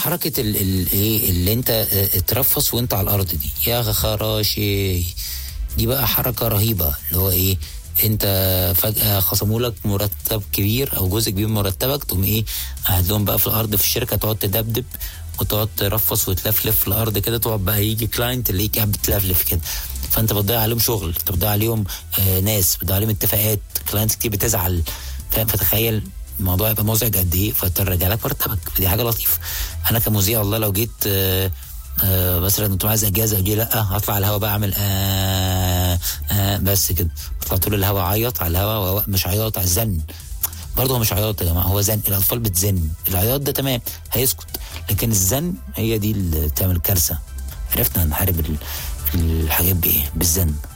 حركه ال- ال- ايه اللي انت اه، اترفس وانت على الارض دي يا خراشي دي بقى حركه رهيبه اللي هو ايه انت فجاه خصموا لك مرتب كبير او جزء كبير من مرتبك تقوم ايه قاعد لهم بقى في الارض في الشركه تقعد تدبدب وتقعد ترفص وتلفلف في الارض كده تقعد بقى يجي كلاينت اللي قاعد بتلفلف كده فانت بتضيع عليهم شغل انت بتضيع عليهم آه ناس بتضيع عليهم اتفاقات كلاينتس كتير بتزعل فاهم فتخيل الموضوع يبقى مزعج قد ايه فترجع لك مرتبك فدي حاجه لطيفه انا كمذيع والله لو جيت آه آه مثلا انت عايز اجازه اجي لا هطلع على الهوا بقى اعمل آه آه بس كده اطلع طول الهوا اعيط على الهوا مش عياط على الزن برضه هو مش عياط يا جماعه هو زن الاطفال بتزن العياط ده تمام هيسكت لكن الزن هي دي اللي تعمل كارثه عرفنا نحارب ال- الحاجات بايه بالزن